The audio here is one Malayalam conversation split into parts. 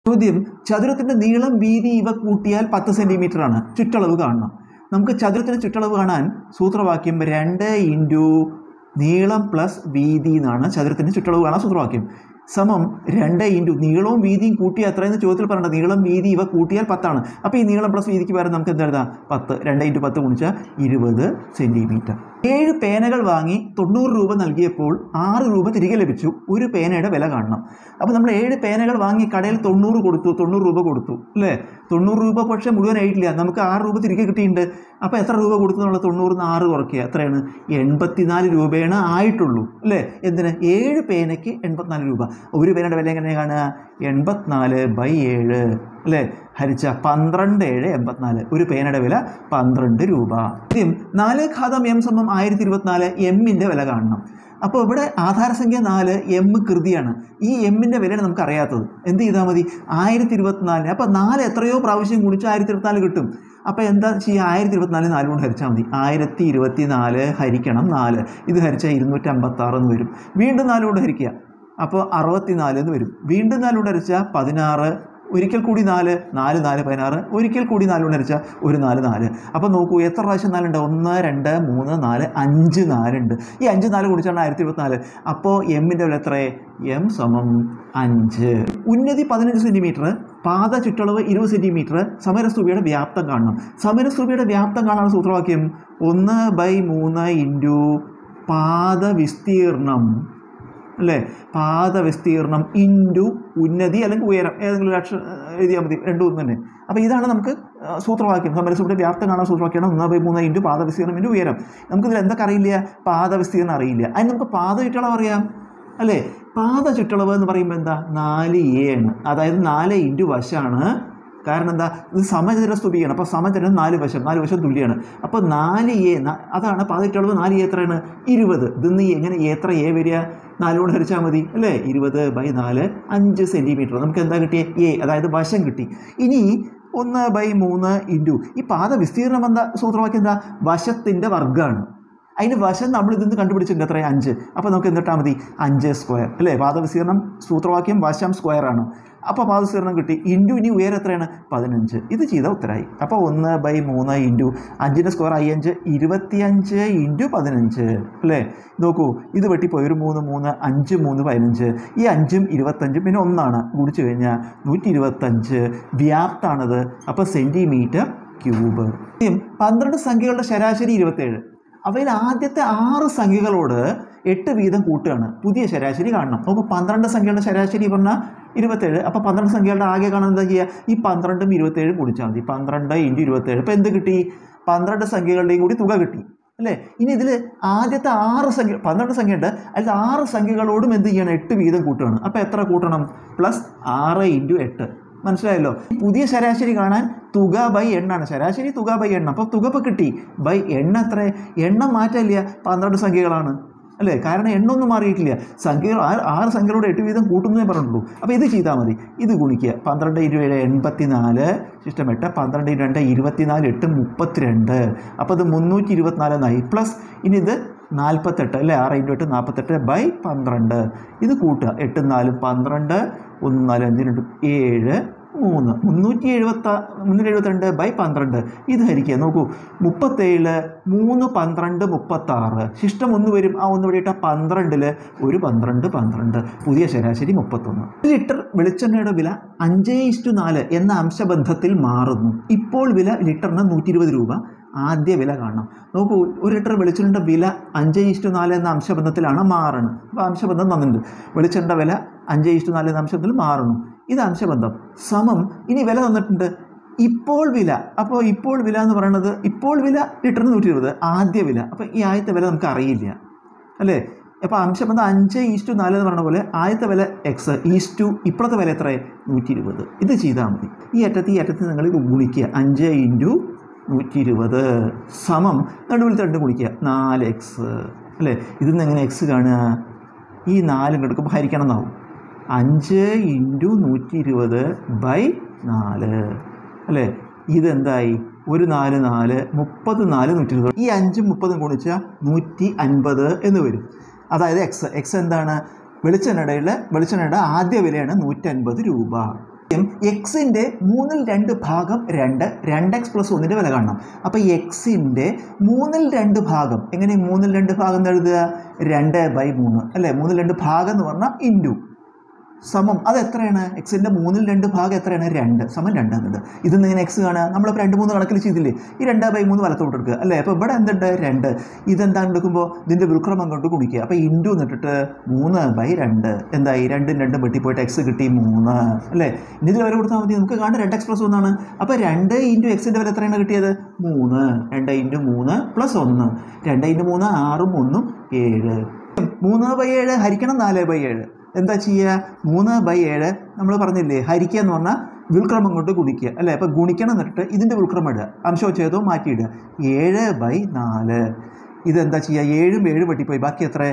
ചോദ്യം ചതുരത്തിന്റെ നീളം വീതി ഇവ കൂട്ടിയാൽ പത്ത് സെന്റിമീറ്റർ ആണ് ചുറ്റളവ് കാണണം നമുക്ക് ചതുരത്തിന്റെ ചുറ്റളവ് കാണാൻ സൂത്രവാക്യം രണ്ട് ഇൻറ്റു നീളം പ്ലസ് വീതി എന്നാണ് ചതുരത്തിന്റെ ചുറ്റളവ് കാണാൻ സൂത്രവാക്യം സമം രണ്ട് ഇൻറ്റു നീളവും വീതിയും കൂട്ടിയാൽ എത്രയെന്ന് ചോദ്യത്തിൽ പറയണ്ട നീളം വീതി ഇവ കൂട്ടിയാൽ പത്താണ് അപ്പോൾ ഈ നീളം പ്ലസ് വീതിക്ക് പകരം നമുക്ക് എന്താ എഴുതാം പത്ത് രണ്ട് ഇൻറ്റു പത്ത് ഗുണിച്ചാൽ ഇരുപത് സെൻറ്റിമീറ്റർ ഏഴ് പേനകൾ വാങ്ങി തൊണ്ണൂറ് രൂപ നൽകിയപ്പോൾ ആറ് രൂപ തിരികെ ലഭിച്ചു ഒരു പേനയുടെ വില കാണണം അപ്പോൾ നമ്മൾ ഏഴ് പേനകൾ വാങ്ങി കടയിൽ തൊണ്ണൂറ് കൊടുത്തു തൊണ്ണൂറ് രൂപ കൊടുത്തു അല്ലേ തൊണ്ണൂറ് രൂപ പക്ഷേ മുഴുവനായിട്ടില്ല നമുക്ക് ആറ് രൂപ തിരികെ കിട്ടിയിട്ടുണ്ട് അപ്പോൾ എത്ര രൂപ കൊടുത്തു എന്നുള്ള തൊണ്ണൂറിന് ആറ് കുറയ്ക്കുക എത്രയാണ് എൺപത്തിനാല് രൂപയാണ് ആയിട്ടുള്ളൂ അല്ലേ എന്തിന് ഏഴ് പേനയ്ക്ക് എൺപത്തിനാല് രൂപ ഒരു പേനയുടെ വില എങ്ങനെ കാണുക എൺപത്തിനാല് ബൈ ഏഴ് അല്ലേ ഹരിച്ച പന്ത്രണ്ട് ഏഴ് എൺപത്തിനാല് ഒരു പേനയുടെ വില പന്ത്രണ്ട് രൂപ ആദ്യം നാല് ഘാതം എം സമം ആയിരത്തി ഇരുപത്തിനാല് എമ്മിൻ്റെ വില കാണണം അപ്പോൾ ഇവിടെ ആധാരസംഖ്യ നാല് എം കൃതിയാണ് ഈ എമ്മിൻ്റെ വിലയാണ് നമുക്ക് അറിയാത്തത് എന്ത് ചെയ്താൽ മതി ആയിരത്തി ഇരുപത്തിനാലിന് അപ്പോൾ നാല് എത്രയോ പ്രാവശ്യം കുടിച്ച് ആയിരത്തി ഇരുപത്തിനാല് കിട്ടും അപ്പോൾ എന്താ ചെയ്യുക ആയിരത്തി ഇരുപത്തിനാല് നാല് കൊണ്ട് ഹരിച്ചാൽ മതി ആയിരത്തി ഇരുപത്തി നാല് ഹരിക്കണം നാല് ഇത് ഹരിച്ചാൽ ഇരുന്നൂറ്റമ്പത്താറ് എന്ന് വരും വീണ്ടും നാല് കൊണ്ട് ഹരിക്കുക അപ്പോൾ അറുപത്തിനാല് എന്ന് വരും വീണ്ടും നാല് കൊണ്ട് ഹരിച്ചാൽ പതിനാറ് ഒരിക്കൽ കൂടി നാല് നാല് നാല് പതിനാറ് ഒരിക്കൽ കൂടി നാല് കൊണ്ട് ഹരിച്ചാൽ ഒരു നാല് നാല് അപ്പോൾ നോക്കൂ എത്ര പ്രാവശ്യം നാലുണ്ട് ഒന്ന് രണ്ട് മൂന്ന് നാല് അഞ്ച് നാലുണ്ട് ഈ അഞ്ച് നാല് കുടിച്ചാണ് ആയിരത്തി ഇരുപത്തിനാല് അപ്പോൾ എമ്മിൻ്റെ വില എത്ര എം സമം അഞ്ച് ഉന്നതി പതിനഞ്ച് സെൻറ്റിമീറ്റർ പാത ചുറ്റളവ് ഇരുപത് സെൻറ്റിമീറ്റർ സമരസ്തൂപിയുടെ വ്യാപ്തം കാണണം സമരസ്തൂപിയുടെ വ്യാപ്തം കാണാനുള്ള സൂത്രവാക്യം ഒന്ന് ബൈ മൂന്ന് ഇൻറ്റു പാത വിസ്തീർണം അല്ലേ പാത വിസ്തീർണം ഇൻറ്റു ഉന്നതി അല്ലെങ്കിൽ ഉയരം ഏതെങ്കിലും ഒരു അക്ഷരം എഴുതിയാൽ മതി രണ്ടും ഒന്ന് തന്നെ അപ്പോൾ ഇതാണ് നമുക്ക് ആ, സൂത്രവാക്യം സമരസൂടെ വ്യാപ്തം കാണാൻ സൂത്രവാക്യമാണ് ഒന്ന് ബൈ മൂന്ന് ഇൻറ്റു പാത വിസ്തീർണം ഇൻറ്റു ഉയരം നമുക്കിതിൽ എന്തൊക്കെ അറിയില്ല പാത വിസ്തീർണം അറിയില്ല അതിന് നമുക്ക് പാത ചുറ്റളവ് അറിയാം അല്ലേ പാത ചുറ്റളവ് എന്ന് പറയുമ്പോൾ എന്താ നാല് എ ആണ് അതായത് നാല് ഇൻറ്റു വശമാണ് കാരണം എന്താ ഇത് സമചതുര സ്തുതിയാണ് അപ്പോൾ സമചതുരം നാല് വശം നാല് വശം തുല്യമാണ് അപ്പോൾ നാല് എ അതാണ് പതിറ്റളവ് നാല് എ എത്രയാണ് ഇരുപത് ഇതിന്ന് ഈ എങ്ങനെ എത്ര എ വരിക നാലുകൊണ്ട് ഹരിച്ചാൽ മതി അല്ലേ ഇരുപത് ബൈ നാല് അഞ്ച് സെൻറ്റിമീറ്റർ നമുക്ക് എന്താ കിട്ടിയ എ അതായത് വശം കിട്ടി ഇനി ഒന്ന് ബൈ മൂന്ന് ഇൻറ്റു ഈ പാത വിസ്തീർണം എന്താ സൂത്രവാക്യം എന്താ വശത്തിൻ്റെ വർഗ്ഗമാണ് അതിന് വശം നമ്മൾ ഇതിന്ന് കണ്ടുപിടിച്ചിട്ടുണ്ട് എത്ര അഞ്ച് അപ്പോൾ നമുക്ക് എന്തിട്ടാൽ മതി അഞ്ച് സ്ക്വയർ അല്ലേ പാദവിസ്തീർണം സൂത്രവാക്യം വശം സ്ക്വയർ ആണ് അപ്പോൾ പാദവിസ്തീർണം കിട്ടി ഇൻറ്റു ഇനി ഉയരം എത്രയാണ് പതിനഞ്ച് ഇത് ചെയ്ത ഉത്തരമായി അപ്പോൾ ഒന്ന് ബൈ മൂന്ന് ഇൻറ്റു അഞ്ചിൻ്റെ സ്ക്വയർ ആയി അഞ്ച് ഇരുപത്തിയഞ്ച് ഇൻറ്റു പതിനഞ്ച് അല്ലേ നോക്കൂ ഇത് വെട്ടിപ്പോയി ഒരു മൂന്ന് മൂന്ന് അഞ്ച് മൂന്ന് പതിനഞ്ച് ഈ അഞ്ചും ഇരുപത്തഞ്ചും പിന്നെ ഒന്നാണ് ഗുണിച്ചു കഴിഞ്ഞാൽ നൂറ്റി ഇരുപത്തഞ്ച് വ്യാപ്താണത് അപ്പോൾ സെൻറ്റിമീറ്റർ ക്യൂബ് പന്ത്രണ്ട് സംഖ്യകളുടെ ശരാശരി ഇരുപത്തേഴ് അവയിൽ ആദ്യത്തെ ആറ് സംഖ്യകളോട് എട്ട് വീതം കൂട്ടുകയാണ് പുതിയ ശരാശരി കാണണം അപ്പോൾ പന്ത്രണ്ട് സംഖ്യകളുടെ ശരാശരി പറഞ്ഞാൽ ഇരുപത്തേഴ് അപ്പോൾ പന്ത്രണ്ട് സംഖ്യകളുടെ ആകെ കാണാൻ എന്താ ചെയ്യുക ഈ പന്ത്രണ്ടും ഇരുപത്തേഴും കുടിച്ചാൽ മതി പന്ത്രണ്ട് ഇൻറ്റു ഇരുപത്തേഴ് അപ്പോൾ എന്ത് കിട്ടി പന്ത്രണ്ട് സംഖ്യകളുടെയും കൂടി തുക കിട്ടി അല്ലേ ഇനി ഇതിൽ ആദ്യത്തെ ആറ് സംഖ്യ പന്ത്രണ്ട് സംഖ്യയുണ്ട് അതിൽ ആറ് സംഖ്യകളോടും എന്ത് ചെയ്യണം എട്ട് വീതം കൂട്ടുകയാണ് അപ്പോൾ എത്ര കൂട്ടണം പ്ലസ് ആറ് ഇൻറ്റു എട്ട് മനസ്സിലായല്ലോ പുതിയ ശരാശരി കാണാൻ തുക ബൈ എണ്ണാണ് ശരാശരി തുക ബൈ എണ്ണം അപ്പോൾ തുക ഇപ്പോൾ കിട്ടി ബൈ എണ്ണ എത്ര എണ്ണം മാറ്റമില്ല പന്ത്രണ്ട് സംഖ്യകളാണ് അല്ലേ കാരണം എണ്ണൊന്നും മാറിയിട്ടില്ല സംഖ്യകൾ ആറ് ആറ് സംഖ്യകളോട് എട്ട് വീതം കൂട്ടുന്നതേ പറഞ്ഞുള്ളൂ അപ്പോൾ ഇത് ചെയ്താൽ മതി ഇത് ഗുണിക്കുക പന്ത്രണ്ട് ഇരുപത് എൺപത്തി നാല് ശിഷ്ടം എട്ട് പന്ത്രണ്ട് രണ്ട് ഇരുപത്തിനാല് എട്ട് മുപ്പത്തിരണ്ട് അപ്പോൾ ഇത് മുന്നൂറ്റി ഇരുപത്തിനാല് എന്നായി പ്ലസ് ഇനി ഇത് നാൽപ്പത്തെട്ട് അല്ലേ ആറ് ഇൻറ്റു എട്ട് നാൽപ്പത്തെട്ട് ബൈ പന്ത്രണ്ട് ഇത് കൂട്ടുക എട്ട് നാലും പന്ത്രണ്ട് ഒന്ന് നാല് അഞ്ച് രണ്ട് ഏഴ് മൂന്ന് മുന്നൂറ്റി എഴുപത്ത മുന്നൂറ്റി എഴുപത്തിരണ്ട് ബൈ പന്ത്രണ്ട് ഇത് ഹരിക്കുക നോക്കൂ മുപ്പത്തേഴില് മൂന്ന് പന്ത്രണ്ട് മുപ്പത്താറ് ശിഷ്ടം ഒന്ന് വരും ആ ഒന്ന് വഴിയിട്ട് പന്ത്രണ്ടില് ഒരു പന്ത്രണ്ട് പന്ത്രണ്ട് പുതിയ ശരാശരി മുപ്പത്തൊന്ന് ഒരു ലിറ്റർ വെളിച്ചെണ്ണയുടെ വില അഞ്ച് ഇസ്റ്റു നാല് എന്ന അംശബന്ധത്തിൽ മാറുന്നു ഇപ്പോൾ വില ലിറ്ററിന് നൂറ്റി ഇരുപത് രൂപ ആദ്യ വില കാണണം നോക്കൂ ഒരു ലിറ്റർ വെളിച്ചെണ്ണയുടെ വില അഞ്ച് ഇഷ്ടു നാല് എന്ന അംശബന്ധത്തിലാണ് മാറുന്നത് അപ്പോൾ അംശബന്ധം തന്നിട്ടുണ്ട് വെളിച്ചെണ്ണയുടെ വില അഞ്ച് ഇഷ്ടു നാല് എന്ന അംശബന്ധത്തിൽ മാറുന്നു ഇത് അംശബന്ധം സമം ഇനി വില തന്നിട്ടുണ്ട് ഇപ്പോൾ വില അപ്പോൾ ഇപ്പോൾ വില എന്ന് പറയുന്നത് ഇപ്പോൾ വില ലിറ്ററിന് നൂറ്റി ഇരുപത് ആദ്യ വില അപ്പോൾ ഈ ആദ്യത്തെ വില നമുക്ക് അറിയില്ല അല്ലേ അപ്പോൾ അംശബന്ധം അഞ്ച് ഈസ്റ്റു നാല് എന്ന് പറഞ്ഞ പോലെ ആദ്യത്തെ വില എക്സ് ഈസ്റ്റു ഇപ്പോഴത്തെ വില എത്ര നൂറ്റി ഇരുപത് ഇത് ചെയ്താൽ മതി ഈ അറ്റത്ത് ഈ അറ്റത്ത് നിങ്ങൾ ഗുണിക്കുക അഞ്ച് ഇൻറ്റു നൂറ്റി ഇരുപത് സമം നടുവിൽ രണ്ട് ഗുണിക്കുക നാല് എക്സ് അല്ലേ ഇതിന്ന് എങ്ങനെ എക്സ് കാണുക ഈ നാലും കിടക്കുമ്പോൾ ഹരിക്കണം എന്നാവും അഞ്ച് ഇൻറ്റു നൂറ്റി ഇരുപത് ബൈ നാല് അല്ലേ ഇതെന്തായി ഒരു നാല് നാല് മുപ്പത് നാല് നൂറ്റി ഇരുപത് ഈ അഞ്ചും മുപ്പതും ഗുണിച്ചാൽ നൂറ്റി അൻപത് എന്ന് വരും അതായത് എക്സ് എക്സ് എന്താണ് വെളിച്ചെണ്ണയുടെ വെളിച്ചെണ്ണയുടെ ആദ്യ വിലയാണ് നൂറ്റൻപത് രൂപ എക്സിൻ്റെ മൂന്നിൽ രണ്ട് ഭാഗം രണ്ട് രണ്ട് എക്സ് പ്ലസ് ഒന്നിൻ്റെ വില കാണണം അപ്പോൾ എക്സിൻ്റെ മൂന്നിൽ രണ്ട് ഭാഗം എങ്ങനെ മൂന്നിൽ രണ്ട് ഭാഗം എന്ന് എഴുതുക രണ്ട് ബൈ മൂന്ന് അല്ലേ മൂന്നിൽ രണ്ട് ഭാഗം എന്ന് പറഞ്ഞാൽ ഇൻറ്റു സമം അത് എത്രയാണ് എക്സിൻ്റെ മൂന്നിൽ രണ്ട് ഭാഗം എത്രയാണ് രണ്ട് സമം രണ്ട് എന്നുണ്ട് ഇത് ഇങ്ങനെ എക്സ് കാണുക നമ്മളിപ്പോൾ രണ്ട് മൂന്ന് കണക്കിൽ ചെയ്തില്ലേ ഈ രണ്ട് ബൈ മൂന്ന് വലത്തോട്ട് എടുക്കുക അല്ലേ അപ്പോൾ ഇവിടെ എന്തുണ്ട് രണ്ട് ഇതെന്താണ് എടുക്കുമ്പോൾ ഇതിൻ്റെ വിൽക്രമം കൊണ്ട് ഗുണിക്കുക അപ്പോൾ ഇൻറ്റു എന്നിട്ടിട്ട് മൂന്ന് ബൈ രണ്ട് എന്തായി രണ്ടും രണ്ടും വെട്ടിപ്പോയിട്ട് എക്സ് കിട്ടി മൂന്ന് അല്ലേ ഇനി ഇതിൽ വരെ കൊടുത്താൽ മതി നമുക്ക് കാണും രണ്ട് എക്സ് പ്ലസ് ഒന്നാണ് അപ്പോൾ രണ്ട് ഇൻറ്റു എക്സിൻ്റെ വില എത്രയാണ് കിട്ടിയത് മൂന്ന് രണ്ട് ഇൻറ്റു മൂന്ന് പ്ലസ് ഒന്ന് രണ്ട് ഇൻറ്റു മൂന്ന് ആറും ഒന്നും ഏഴ് മൂന്ന് ബൈ ഏഴ് ഹരിക്കണം നാല് ബൈ ഏഴ് എന്താ ചെയ്യുക മൂന്ന് ബൈ ഏഴ് നമ്മൾ പറഞ്ഞില്ലേ ഹരിക്കുക എന്ന് പറഞ്ഞാൽ വിൽക്രമം കൊണ്ട് ഗുണിക്കുക അല്ലേ അപ്പോൾ ഗുണിക്കണം എന്നിട്ട് ഇതിൻ്റെ വിൽക്രമം ഇടുക അംശോച്ഛേദവും മാറ്റിയിടുക ഏഴ് ബൈ നാല് ഇതെന്താ ചെയ്യുക ഏഴും ഏഴ് വെട്ടിപ്പോയി ബാക്കി എത്ര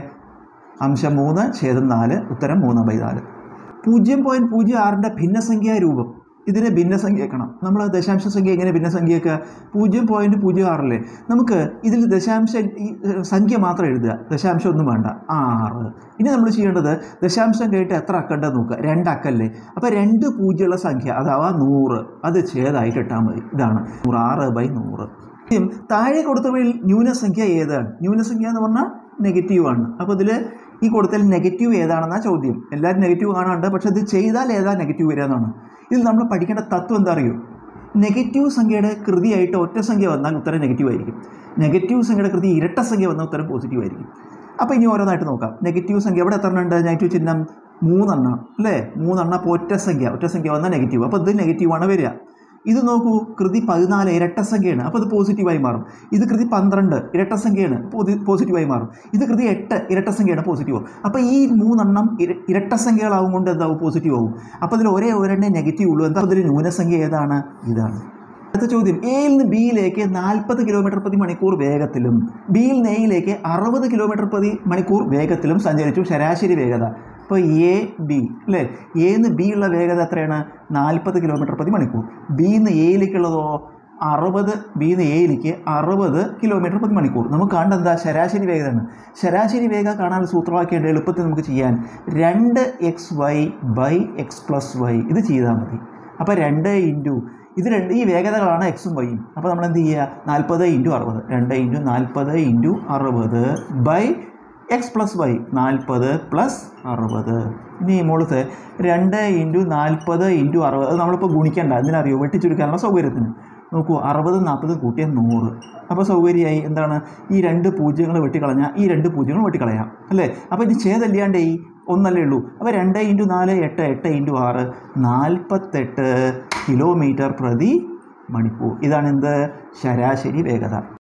അംശം മൂന്ന് ഛേദം നാല് ഉത്തരം മൂന്ന് ബൈ നാല് പൂജ്യം പോയിൻറ്റ് പൂജ്യം ആറിൻ്റെ ഭിന്നസംഖ്യാ രൂപം ഇതിനെ ഭിന്നസംഖ്യക്കണം നമ്മൾ ദശാംശ സംഖ്യ എങ്ങനെ ഭിന്നസംഖ്യയൊക്കെ പൂജ്യം പോയിൻറ്റ് പൂജ്യം ആറല്ലേ നമുക്ക് ഇതിൽ ദശാംശ ഈ, ഏഹ്, സംഖ്യ മാത്രം എഴുതുക ദശാംശം ഒന്നും വേണ്ട ആറ് ഇനി നമ്മൾ ചെയ്യേണ്ടത് ദശാംശം കേട്ട് എത്ര അക്കണ്ടെന്ന് നോക്കുക രണ്ട് അക്കല്ലേ അപ്പോൾ രണ്ട് പൂജ്യമുള്ള സംഖ്യ അഥവാ നൂറ് അത് ഛേദമായിട്ട് ഇട്ടാൽ മതി ഇതാണ് നൂറ് ആറ് ബൈ നൂറ് ഇനിയും താഴെ കൊടുത്തവയിൽ ന്യൂനസംഖ്യ ഏതാണ് ന്യൂനസംഖ്യ എന്ന് പറഞ്ഞാൽ നെഗറ്റീവ് ആണ് അപ്പോൾ ഇതിൽ ഈ കൊടുത്തതിൽ നെഗറ്റീവ് ഏതാണെന്നാണ് ചോദ്യം എല്ലാവരും നെഗറ്റീവ് കാണാറുണ്ട് പക്ഷെ ഇത് ചെയ്താൽ ഏതാ നെഗറ്റീവ് വരിക എന്നാണ് ഇതിൽ നമ്മൾ പഠിക്കേണ്ട തത്വം എന്താ അറിയോ നെഗറ്റീവ് സംഖ്യയുടെ കൃതിയായിട്ട് ഒറ്റ സംഖ്യ വന്നാൽ ഉത്തരം നെഗറ്റീവ് ആയിരിക്കും നെഗറ്റീവ് സംഖ്യയുടെ കൃതി ഇരട്ട സംഖ്യ വന്നാൽ ഉത്തരം പോസിറ്റീവ് ആയിരിക്കും അപ്പോൾ ഇനി ഓരോന്നായിട്ട് നോക്കാം നെഗറ്റീവ് സംഖ്യ എവിടെ എത്ര ഉണ്ട് നെഗറ്റീവ് ചിഹ്നം മൂന്നെണ്ണം അല്ലേ മൂന്നെണ്ണം അപ്പോൾ ഒറ്റ സംഖ്യ ഒറ്റ സംഖ്യ വന്നാൽ നെഗറ്റീവ് അപ്പോൾ ഇത് നെഗറ്റീവാണ് വരിക ഇത് നോക്കൂ കൃതി പതിനാല് ഇരട്ടസംഖ്യയാണ് അപ്പോൾ ഇത് പോസിറ്റീവായി മാറും ഇത് കൃതി പന്ത്രണ്ട് ഇരട്ടസംഖ്യയാണ് പോതി- പോസിറ്റീവായി മാറും ഇത് കൃതി എട്ട് ഇരട്ടസംഖ്യയാണ് പോസിറ്റീവ് ആവും അപ്പോൾ ഈ മൂന്നെണ്ണം ഇര- ഇരട്ടസംഖ്യകളാവും കൊണ്ട് എന്താവും പോസിറ്റീവ് ആവും അപ്പോൾ ഇതിൽ ഒരേ ഒരെണ്ണേ നെഗറ്റീവ് ഉള്ളൂ എന്താ ഇതിൽ ന്യൂനസംഖ്യ ഏതാണ് ഇതാണ് അടുത്ത ചോദ്യം എയിൽ നിന്ന് ബിയിലേക്ക് നാൽപ്പത് കിലോമീറ്റർ പ്രതി മണിക്കൂർ വേഗത്തിലും ബിയിൽ നിന്ന് എയിലേക്ക് അറുപത് കിലോമീറ്റർ പ്രതി മണിക്കൂർ വേഗത്തിലും സഞ്ചരിച്ചു ശരാശരി വേഗത അപ്പോൾ എ ബി അല്ലേ എ നിന്ന് ബി ഉള്ള വേഗത എത്രയാണ് നാൽപ്പത് കിലോമീറ്റർ പ്രതി മണിക്കൂർ ബി നിന്ന് എയിലേക്കുള്ളതോ അറുപത് ബി നിന്ന് എയിലേക്ക് അറുപത് കിലോമീറ്റർ പ്രതി മണിക്കൂർ നമുക്ക് കാണേണ്ട എന്താ ശരാശരി വേഗതയാണ് ശരാശരി വേഗത കാണാൻ സൂത്രവാക്യേണ്ട എളുപ്പത്തിൽ നമുക്ക് ചെയ്യാൻ രണ്ട് X Y by X plus Y ഇത് ചെയ്താൽ മതി അപ്പോൾ രണ്ട് ഇൻറ്റു ഇത് രണ്ട് ഈ വേഗതകളാണ് എക്സും വൈയും അപ്പോൾ നമ്മൾ എന്ത് ചെയ്യുക നാൽപ്പത് ഇൻറ്റു അറുപത് രണ്ട് ഇൻറ്റു നാൽപ്പത് ഇൻറ്റു അറുപത് ബൈ എക്സ് പ്ലസ് വൈ നാൽപ്പത് പ്ലസ് അറുപത് ഇനി മുകളിലത്തെ രണ്ട് ഇൻറ്റു നാൽപ്പത് ഇൻറ്റു അറുപത് അത് നമ്മളിപ്പോൾ ഗുണിക്കണ്ട എന്തിനറിയോ വെട്ടിച്ചുരുക്കാനുള്ള സൗകര്യത്തിന് നോക്കൂ അറുപത് നാൽപ്പത് കൂട്ടിയ നൂറ് അപ്പോൾ സൗകര്യമായി എന്താണ് ഈ രണ്ട് പൂജ്യങ്ങൾ വെട്ടിക്കളഞ്ഞാൽ ഈ രണ്ട് പൂജ്യങ്ങൾ വെട്ടിക്കളയാം അല്ലേ അപ്പോൾ ഇത് ഛേദല്ലാണ്ട് ഈ ഒന്നല്ലേ ഉള്ളൂ അപ്പോൾ രണ്ട് ഇൻറ്റു നാല് എട്ട് എട്ട് ഇൻറ്റു ആറ് നാൽപ്പത്തെട്ട് കിലോമീറ്റർ പ്രതി മണിക്കൂർ ഇതാണ് എന്ത് ശരാശരി വേഗത